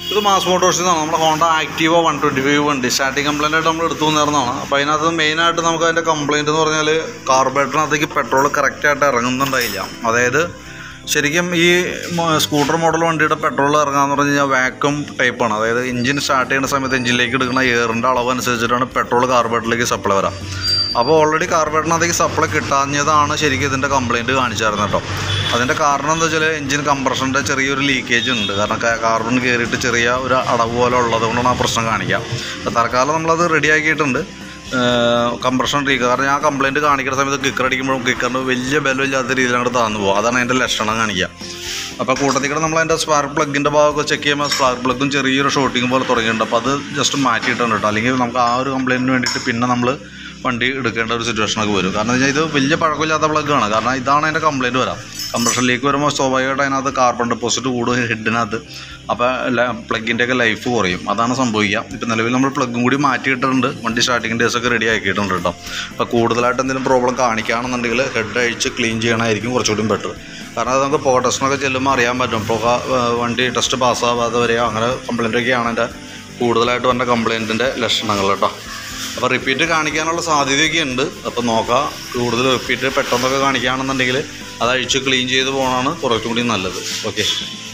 ഇത് മാസ് മോട്ടോഴ്സിൽ നിന്നാണ് നമ്മുടെ Honda Activa one twenty five വണ്ടി സ്റ്റാർട്ടിങ് കംപ്ലൈൻ്റ് ആയിട്ട് നമ്മൾ എടുത്തു വന്നിരുന്നതാണ് അപ്പോൾ അതിനകത്ത് മെയിനായിട്ട് നമുക്ക് അതിൻ്റെ കംപ്ലൈൻറ്റ് എന്ന് പറഞ്ഞാൽ കാർബറേറ്ററിനകത്തേക്ക് പെട്രോൾ കറക്റ്റായിട്ട് ഇറങ്ങുന്നുണ്ടായില്ല അതായത് ശരിക്കും ഈ മ- സ്കൂട്ടർ മോഡൽ വണ്ടിയുടെ പെട്രോൾ ഇറങ്ങാന്ന് പറഞ്ഞു കഴിഞ്ഞാൽ വാക്വം ടൈപ്പാണ് അതായത് എഞ്ചിൻ സ്റ്റാർട്ട് ചെയ്യുന്ന സമയത്ത് എഞ്ചിനിലേക്ക് എടുക്കുന്ന എയറിൻ്റെ അളവ് അനുസരിച്ചിട്ടാണ് പെട്രോൾ കാർബറേറ്ററിലേക്ക് സപ്ലൈ വരാം അപ്പോൾ ഓൾറെഡി കാർബറേറ്ററിനകത്തേക്ക് സപ്ലൈ കിട്ടാഞ്ഞതാണ് ശരിക്കും ഇതിൻ്റെ കംപ്ലയിൻറ്റ് കാണിച്ചായിരുന്നു കേട്ടോ അതിൻ്റെ കാരണം എന്താ വെച്ചാൽ എഞ്ചിൻ കംപ്രഷൻ്റെ ചെറിയൊരു ലീക്കേജ് ഉണ്ട് കാരണം കാർബൺ കയറിയിട്ട് ചെറിയ ഒരു അടവ് പോലെ ഉള്ളത് കൊണ്ടാണ് ആ പ്രശ്നം കാണിക്കുക അപ്പോൾ തൽക്കാലം നമ്മളത് റെഡിയാക്കിയിട്ടുണ്ട് കംപ്രഷൻ ലീക്ക് കാരണം ഞാൻ കംപ്ലയിൻറ്റ് കാണിക്കുന്ന സമയത്ത് കിക്കർ അടിക്കുമ്പോഴും കിക്കറിന് വലിയ ബലമില്ലാത്ത രീതിയിൽ അങ്ങോട്ട് താന്നു പോകും അതാണ് അതിൻ്റെ ലക്ഷണം കാണിക്കുക അപ്പോൾ കൂട്ടത്തിൽ കൂടെ നമ്മൾ അതിൻ്റെ സ്പാർക്ക് പ്ലഗിൻ്റെ ഭാഗമൊക്കെ ചെക്ക് ചെയ്യുമ്പോൾ സ്പാർക്ക് പ്ലഗും ചെറിയൊരു ഷോട്ടിങ് പോലെ തുടങ്ങിയിട്ടുണ്ട് അപ്പോൾ അത് ജസ്റ്റ് മാറ്റിയിട്ടുണ്ട് കേട്ടോ അല്ലെങ്കിൽ നമുക്ക് ആ ഒരു കംപ്ലയിൻറ്റിന് വേണ്ടിയിട്ട് പിന്നെ നമ്മൾ വണ്ടി എടുക്കേണ്ട ഒരു സിറ്റുവേഷനൊക്കെ വരും കാരണം എന്ന് വെച്ചാൽ ഇത് വലിയ പഴക്കമില്ലാത്ത പ്ലഗാണ് കാരണം ഇതാണ് അതിൻ്റെ കംപ്ലയിൻറ്റ് വരാം കംപ്രഷൻ ലീക്ക് വരുമ്പോൾ സ്വാഭാവികമായിട്ട് അതിനകത്ത് കാർബൺ ഡെപ്പോസിറ്റ് കൂടും ഹെഡിനകത്ത് അപ്പോൾ പ്ലഗിൻ്റെ ഒക്കെ ലൈഫ് കുറയും അതാണ് സംഭവിക്കുക ഇപ്പം നിലവിൽ നമ്മൾ പ്ലഗും കൂടി മാറ്റിയിട്ടുണ്ട് വണ്ടി സ്റ്റാർട്ടിങ് ഡേയ്സ് ഒക്കെ റെഡി ആക്കിയിട്ടുണ്ട് കേട്ടോ അപ്പോൾ കൂടുതലായിട്ട് എന്തെങ്കിലും പ്രോബ്ലം കാണിക്കുകയാണെന്നുണ്ടെങ്കിൽ ഹെഡ് അഴിച്ച് ക്ലീൻ ചെയ്യണമായിരിക്കും കുറച്ചുകൂടി ബെറ്റർ കാരണം അത് നമുക്ക് പുക ടെസ്റ്റിനൊക്കെ ചെല്ലുമ്പോൾ അറിയാൻ പറ്റും പുക ഏഹ്, വണ്ടി ടെസ്റ്റ് പാസ്സാവാതെ വരിക അങ്ങനെ കംപ്ലയിൻ്റ് ഒക്കെയാണ് എൻ്റെ കൂടുതലായിട്ട് വന്ന കംപ്ലയിൻറ്റിൻ്റെ ലക്ഷണങ്ങൾ കേട്ടോ അപ്പോൾ റിപ്പീറ്റ് കാണിക്കാനുള്ള സാധ്യതയൊക്കെ ഉണ്ട് അപ്പോൾ നോക്കാം കൂടുതൽ റിപ്പീറ്റ് പെട്ടെന്നൊക്കെ കാണിക്കുകയാണെന്നുണ്ടെങ്കിൽ അത് അഴിച്ച് ക്ലീൻ ചെയ്ത് പോകണമാണ് കുറച്ചും കൂടി നല്ലത് ഓക്കെ